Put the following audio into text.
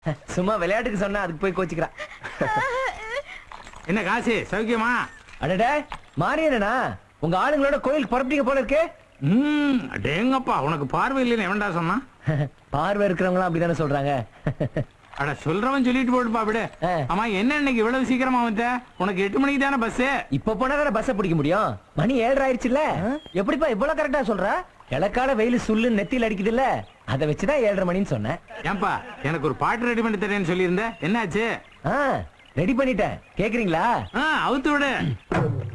சும்மா விளையாட்டுக்கு சொன்னா அதுக்கு போய் கோச்சிக்கிறான் என்ன காசு சௌக்கியமா அடடே மாரியண்ணா உங்க ஆளுங்களோட கோயிலுக்கு புறப்பட்டீங்க போல இருக்கு ம் அடேங்கப்பா உனக்கு பார்வை இல்லைன்னு எவன்டா சொன்னான் பார்வை இருக்கிறவங்களாம் அப்படிதானே சொல்றாங்க அட சொல்றவன் சொல்லிட்டு போட்டுப்பா விடு ஆ. ஆமா என்ன இன்னைக்கு இவ்வளவு சீக்கிரமா வந்த உனக்கு எட்டு மணிக்கு தானே பஸ் இப்ப போனா தானே பஸ்ஸ பிடிக்க முடியும் மணி ஏழரை ஆயிடுச்சுல்ல எப்படிப்பா இவ்வளவு கரெக்டா சொல்ற கிழக்கால வெயில் சுள்ளு நெத்தியில் அடிக்குது இல்ல அதை வச்சுதான் ஏழரை மணின்னு சொன்னேன் ஏன்பா எனக்கு ஒரு பாட்டு ரெடி பண்ணி தரேன்னு சொல்லியிருந்த என்னாச்சு ரெடி பண்ணிட்டேன் கேக்குறீங்களா ஆ அவுத்து விடு